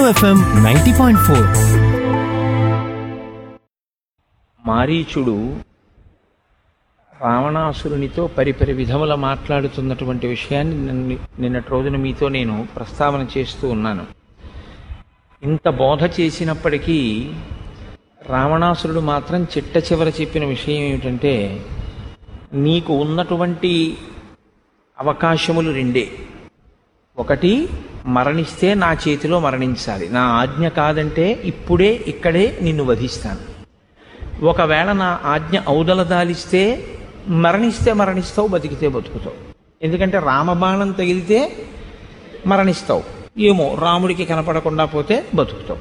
FM ninety point four మారీచుడు రావణాసురునితో పరిపరి విధముల మాట్లాడుతున్నటువంటి విషయాన్ని నిన్న- నిన్నటి రోజున మీతో నేను ప్రస్తావన చేస్తూ ఉన్నాను ఇంత బోధ చేసినప్పటికీ రావణాసురుడు మాత్రం చిట్ట చివర చెప్పిన విషయం ఏమిటంటే నీకు ఉన్నటువంటి అవకాశములు రెండే ఒకటి మరణిస్తే నా చేతిలో మరణించాలి నా ఆజ్ఞ కాదంటే ఇప్పుడే ఇక్కడే నిన్ను వధిస్తాను ఒకవేళ నా ఆజ్ఞ ఔదల దాలిస్తే మరణిస్తే మరణిస్తావు బతికితే బతుకుతావు ఎందుకంటే రామబాణం తగిలితే మరణిస్తావు ఏమో రాముడికి కనపడకుండా పోతే బతుకుతావు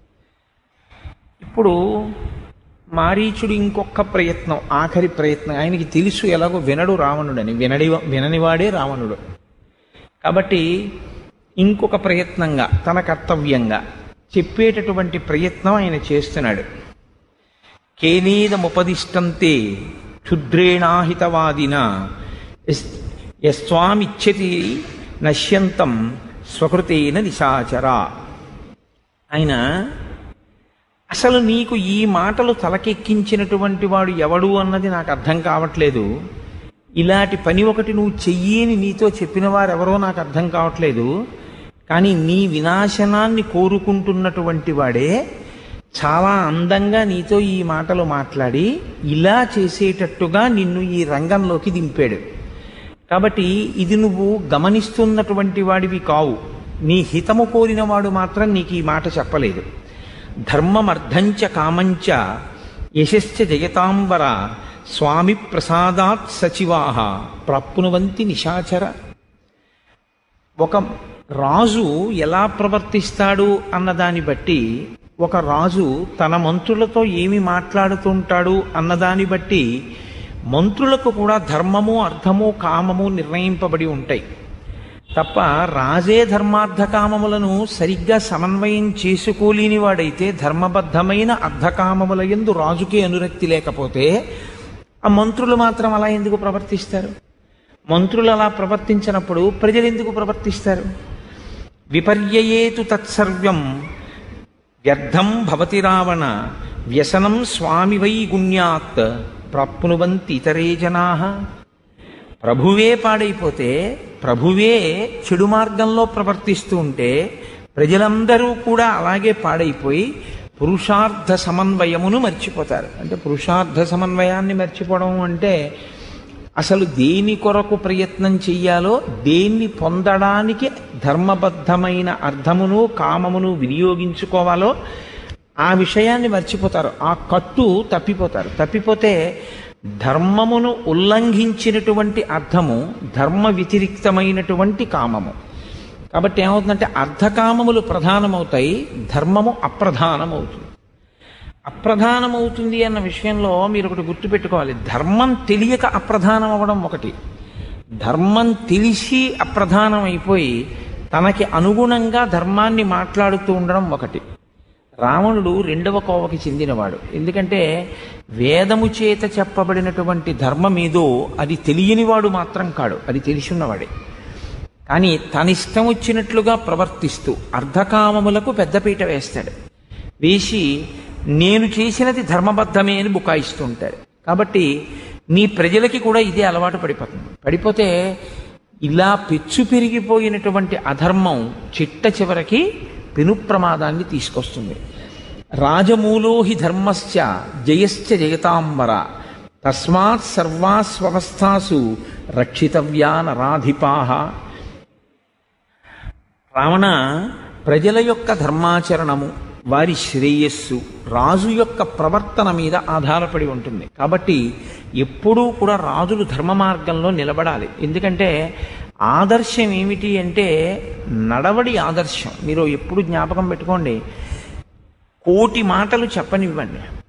ఇప్పుడు మారీచుడు ఇంకొక ప్రయత్నం ఆఖరి ప్రయత్నం ఆయనకి తెలుసు ఎలాగో వినడు రావణుడని వినడి విననివాడే రావణుడు కాబట్టి ఇంకొక ప్రయత్నంగా తన కర్తవ్యంగా చెప్పేటటువంటి ప్రయత్నం ఆయన చేస్తున్నాడు కేనేదముపదిష్టంతే క్షుద్రేణాహితవాదిన యస్- యస్వామిచ్చతి నశ్యంతం స్వకృతేన నిశాచర ఆయన అసలు నీకు ఈ మాటలు తలకెక్కించినటువంటి వాడు ఎవడు అన్నది నాకు అర్థం కావట్లేదు ఇలాంటి పని ఒకటి నువ్వు చెయ్యని నీతో చెప్పిన వారెవరో నాకు అర్థం కావట్లేదు కానీ నీ వినాశనాన్ని కోరుకుంటున్నటువంటి వాడే చాలా అందంగా నీతో ఈ మాటలు మాట్లాడి ఇలా చేసేటట్టుగా నిన్ను ఈ రంగంలోకి దింపాడు కాబట్టి ఇది నువ్వు గమనిస్తున్నటువంటి వాడివి కావు నీ హితము కోరిన వాడు మాత్రం నీకు ఈ మాట చెప్పలేదు ధర్మమర్థంచ కామంచ యశశ్చ జయతాంబర స్వామి ప్రసాదాత్ సచివాహ ప్రాప్నువంతి నిశాచర ఒక రాజు ఎలా ప్రవర్తిస్తాడు అన్నదాన్ని బట్టి ఒక రాజు తన మంత్రులతో ఏమి మాట్లాడుతుంటాడు అన్నదాన్ని బట్టి మంత్రులకు కూడా ధర్మము అర్థము కామము నిర్ణయింపబడి ఉంటాయి తప్ప రాజే ధర్మార్థ కామములను సరిగ్గా సమన్వయం చేసుకోలేని వాడైతే ధర్మబద్ధమైన అర్ధకామముల ఎందు రాజుకే అనురక్తి లేకపోతే ఆ మంత్రులు మాత్రం అలా ఎందుకు ప్రవర్తిస్తారు మంత్రులు అలా ప్రవర్తించినప్పుడు ప్రజలు ఎందుకు ప్రవర్తిస్తారు విపర్యయేతు తత్సర్వం వ్యర్థం భవతి రావణ వ్యసనం స్వామి వై గుణ్యాత్ ప్రాప్నువంతి ఇతరే జనా ప్రభువే పాడైపోతే ప్రభువే చెడు మార్గంలో ప్రవర్తిస్తూ ఉంటే ప్రజలందరూ కూడా అలాగే పాడైపోయి పురుషార్థ సమన్వయమును మర్చిపోతారు అంటే పురుషార్థ సమన్వయాన్ని మర్చిపోవడం అంటే అసలు దేని కొరకు ప్రయత్నం చెయ్యాలో దేన్ని పొందడానికి ధర్మబద్ధమైన అర్థమును కామమును వినియోగించుకోవాలో ఆ విషయాన్ని మర్చిపోతారు ఆ కట్టు తప్పిపోతారు తప్పిపోతే ధర్మమును ఉల్లంఘించినటువంటి అర్థము ధర్మ వ్యతిరిక్తమైనటువంటి కామము కాబట్టి ఏమవుతుందంటే అర్ధకామములు ప్రధానమవుతాయి ధర్మము అప్రధానమవుతుంది అప్రధానమవుతుంది అన్న విషయంలో మీరు ఒకటి గుర్తుపెట్టుకోవాలి ధర్మం తెలియక అప్రధానం అవ్వడం ఒకటి ధర్మం తెలిసి అప్రధానం అయిపోయి తనకి అనుగుణంగా ధర్మాన్ని మాట్లాడుతూ ఉండడం ఒకటి రావణుడు రెండవ కోవకి చెందినవాడు ఎందుకంటే వేదము చేత చెప్పబడినటువంటి ధర్మం ఏదో అది తెలియనివాడు మాత్రం కాడు అది తెలిసిన్నవాడే కానీ తన ఇష్టం వచ్చినట్లుగా ప్రవర్తిస్తూ అర్ధకామములకు పెద్దపీట వేస్తాడు వేసి నేను చేసినది ధర్మబద్ధమే అని బుకాయిస్తూ ఉంటాడు కాబట్టి నీ ప్రజలకి కూడా ఇదే అలవాటు పడిపోతుంది పడిపోతే ఇలా పెచ్చు పెరిగిపోయినటువంటి అధర్మం చిట్ట చివరికి పెను ప్రమాదాన్ని తీసుకొస్తుంది రాజమూలో హి ధర్మశ్చ జయశ్చ జయతాంబర తస్మాత్ సర్వాస్వస్థాసు రక్షితవ్యా నరాధిపాహ రావణ ప్రజల యొక్క ధర్మాచరణము వారి శ్రేయస్సు రాజు యొక్క ప్రవర్తన మీద ఆధారపడి ఉంటుంది కాబట్టి ఎప్పుడూ కూడా రాజులు ధర్మ మార్గంలో నిలబడాలి ఎందుకంటే ఆదర్శం ఏమిటి అంటే నడవడి ఆదర్శం మీరు ఎప్పుడు జ్ఞాపకం పెట్టుకోండి కోటి మాటలు చెప్పనివ్వండి